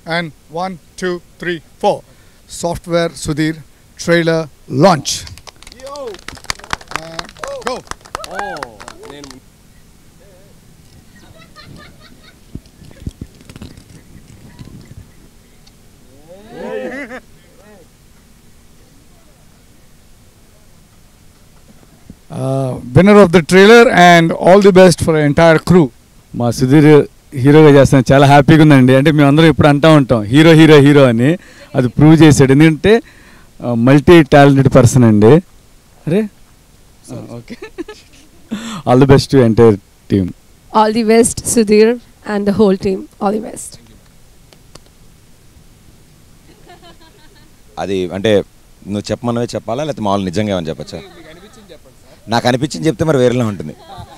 And one, two, three, four. Software Sudhir trailer launch. And go. Uh, winner of the trailer and all the best for the entire crew. మా సుధీర్ హీరోగా చేస్తాను చాలా హ్యాపీగా ఉందండి అంటే మేము అందరం ఇప్పుడు అంటూ ఉంటాం హీరో హీరో హీరో అని అది ప్రూవ్ చేశాడు ఎందుకంటే మల్టీ టాలెంటెడ్ పర్సన్ అండి అరే okay all the best entire team All the best, Sudhir and the whole team. All the best. అది అంటే నువ్వు చెప్పమన్నవే చెప్పాలా లేకపోతే మామూలు నిజంగా ఏమని చెప్పచ్చా నాకు అనిపించింది చెప్తే మరి వేరేలా ఉంటుంది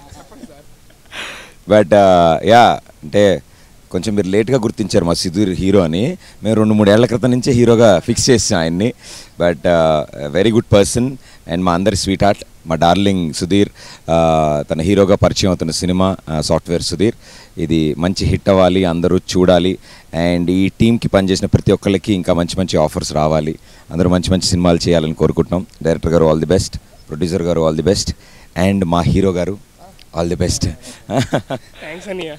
బట్ యా అంటే కొంచెం మీరు లేట్గా గుర్తించారు మా సుధీర్ హీరో అని మేము రెండు మూడేళ్ల క్రితం నుంచే హీరోగా ఫిక్స్ చేసాం ఆయన్ని but very good person and మా అందరి స్వీట్ హార్ట్ మా డార్లింగ్ సుధీర్ uh, తన హీరోగా పరిచయం అవుతున్న సినిమా సాఫ్ట్వేర్ సుధీర్ ఇది మంచి హిట్ అవ్వాలి అందరూ చూడాలి అండ్ ఈ టీంకి పనిచేసిన ప్రతి ఒక్కరికి ఇంకా మంచి మంచి ఆఫర్స్ రావాలి అందరూ మంచి మంచి సినిమాలు చేయాలని కోరుకుంటున్నాం డైరెక్టర్ గారు ఆల్ ది బెస్ట్ ప్రొడ్యూసర్ గారు ఆల్ ది బెస్ట్ అండ్ మా హీరో గారు ఆల్ ది బెస్ట్ థ్యాంక్స్ అన్నయ్య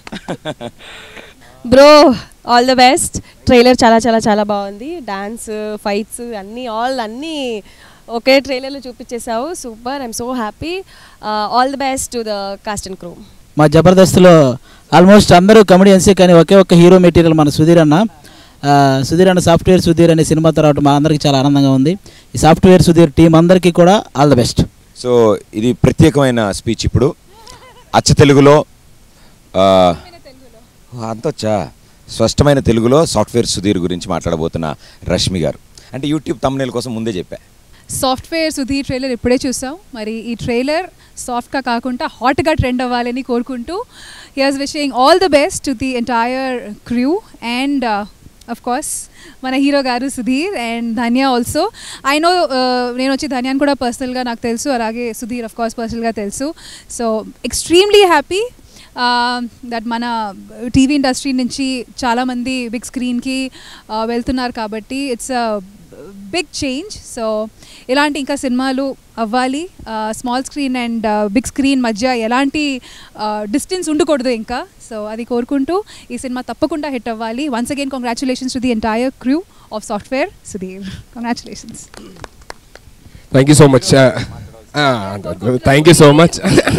bro all the best trailer చాలా చాలా చాలా బాగుంది డాన్స్ ఫైట్స్ అన్నీ ఆల్ అన్నీ ఒకే ట్రైలర్లో చూపించేసావు super I'm so happy all the best to the cast and crew మా జబర్దస్త్లో ఆల్మోస్ట్ అందరూ కమెడియన్సే కానీ ఒకే ఒక్క హీరో మెటీరియల్ మన సుధీర్ అన్న ఆ, సుధీర్ అన్న సాఫ్ట్వేర్ సుధీర్ అనే సినిమా తర్వాత మా అందరికీ చాలా ఆనందంగా ఉంది ఈ సాఫ్ట్వేర్ సుధీర్ టీం అందరికీ కూడా ఆల్ ద బెస్ట్ సో ఇది ప్రత్యేకమైన స్పీచ్ ఇప్పుడు అచ్చ తెలుగులో ఆ, ఓ, అంతొచ్చా స్పష్టమైన తెలుగులో సాఫ్ట్వేర్ సుధీర్ గురించి మాట్లాడబోతున్న రష్మి గారు అంటే యూట్యూబ్ తమ్నేల్ కోసం ముందే చెప్పా సాఫ్ట్వేర్ సుధీర్ ట్రైలర్ ఇప్పుడే చూసాం మరి ఈ ట్రైలర్ సాఫ్ట్గా కాకుండా హాట్గా ట్రెండ్ అవ్వాలని కోరుకుంటూ here's wishing all the best to the entire crew and of course మన హీరో గారు Sudheer and Dhanya also I know నేను వచ్చి ధన్యాన్ని కూడా పర్సనల్గా నాకు తెలుసు అలాగే సుధీర్ అఫ్ కోర్స్ పర్సనల్గా తెలుసు సో ఎక్స్ట్రీమ్లీ హ్యాపీ దట్ మన టీవీ ఇండస్ట్రీ నుంచి చాలామంది బిగ్ స్క్రీన్కి వెళ్తున్నారు కాబట్టి ఇట్స్ బిగ్ చేంజ్ సో ఇలాంటి ఇంకా సినిమాలు అవ్వాలి small screen and big screen మధ్య ఎలాంటి డిస్టెన్స్ ఉండకూడదు ఇంకా సో అది కోరుకుంటూ ఈ సినిమా తప్పకుండా హిట్ అవ్వాలి once again congratulations to the entire crew of software Sudheer congratulations thank you so much thank you so much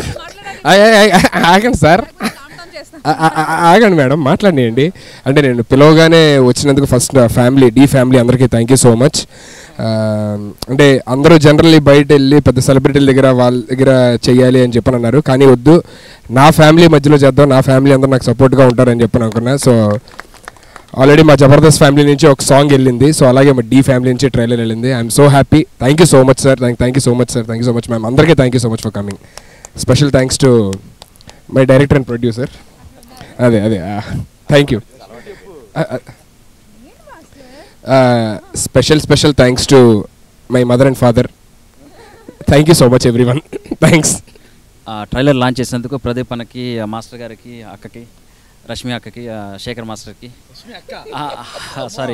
ఆగండి సార్ ఆ- ఆ- ఆ- ఆగండి మేడం మాట్లాడియండి అంటే నేను పిలవగానే వచ్చినందుకు ఫస్ట్ ఫ్యామిలీ డీ ఫ్యామిలీ అందరికీ థ్యాంక్ యూ సో మచ్ అంటే అందరూ జనరల్లీ బయట వెళ్ళి పెద్ద సెలబ్రిటీల దగ్గర వాళ్ళ దగ్గర చెయ్యాలి అని చెప్పని అన్నారు కానీ వద్దు నా ఫ్యామిలీ మధ్యలో చేద్దాం నా ఫ్యామిలీ అందరూ నాకు సపోర్ట్గా ఉంటారని చెప్పని అనుకున్నా సో ఆల్రెడీ మా జబర్దస్త్ ఫ్యామిలీ నుంచి ఒక సాంగ్ వెళ్ళింది సో అలాగే మా డీ ఫ్యామిలీ నుంచి ట్రైలర్ వెళ్ళింది I'm so happy thank you so much sir thank you so much sir thank you so much ma'am అందరికీ thank you so much for coming special thanks to my director and producer అదే అదే thank you special special thanks to my mother and father thank you so much everyone thanks ఆ trailer launch చేసినందుకు ప్రదీప్ అన్నకి ఆ master గారికి అక్కకి రష్మి అక్కకి ఆ శేఖర్ మాస్టర్కి సారీ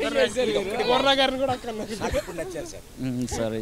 సారీ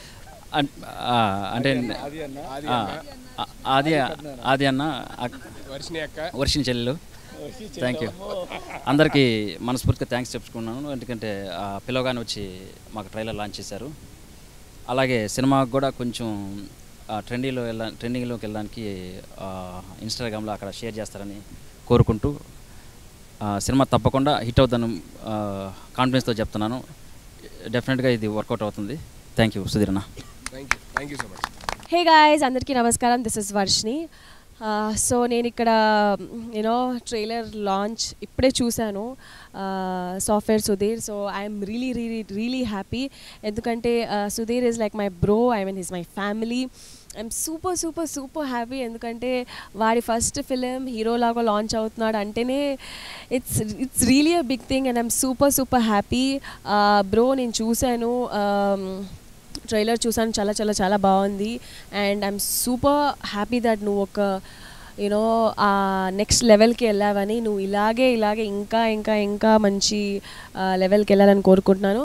అంటే ఆ, ఆ, ఆది ఆది అన్న అక్- వర్షిణి అక్క వర్షిని చెల్లెలు థ్యాంక్ యూ అందరికీ మనస్ఫూర్తిగా థ్యాంక్స్ చెప్పుకున్నాను ఎందుకంటే ఆ పిలవగానే వచ్చి మాకు ట్రైలర్ లాంచ్ చేశారు అలాగే సినిమాకు కూడా కొంచెం ట్రెండీలో వెళ్ళ ట్రెండింగ్లోకి వెళ్ళడానికి ఇన్స్టాగ్రామ్లో అక్కడ షేర్ చేస్తారని కోరుకుంటూ ఆ, సినిమా తప్పకుండా హిట్ అవుతాను కాన్ఫిడెన్స్తో చెప్తున్నాను డెఫినెట్గా ఇది వర్కౌట్ అవుతుంది థ్యాంక్ యూ సుధీరన్న thank you thank you so much hey guys అందరికీ నమస్కారం దిస్ ఇస్ వర్షిని సో నేను ఇక్కడ యూనో ట్రైలర్ లాంచ్ ఇప్పుడే చూశాను software Sudheer so I'm really really really happy ఎందుకంటే Sudheer is like my bro I mean he's my family I'm super super super happy ఎందుకంటే వాడి first film హీరోలాగా లాంచ్ అవుతున్నాడు అంటేనే it's it's really a big thing and I'm super super happy bro నేను చూశాను um, trailer చూసాను చాలా చాలా చాలా బాగుంది and I'm super happy that నువ్వు ఒక యూనో ఆ నెక్స్ట్ లెవెల్కి వెళ్ళావని నువ్వు ఇలాగే ఇలాగే ఇంకా ఇంకా ఇంకా మంచి లెవెల్కి వెళ్ళాలని కోరుకుంటున్నాను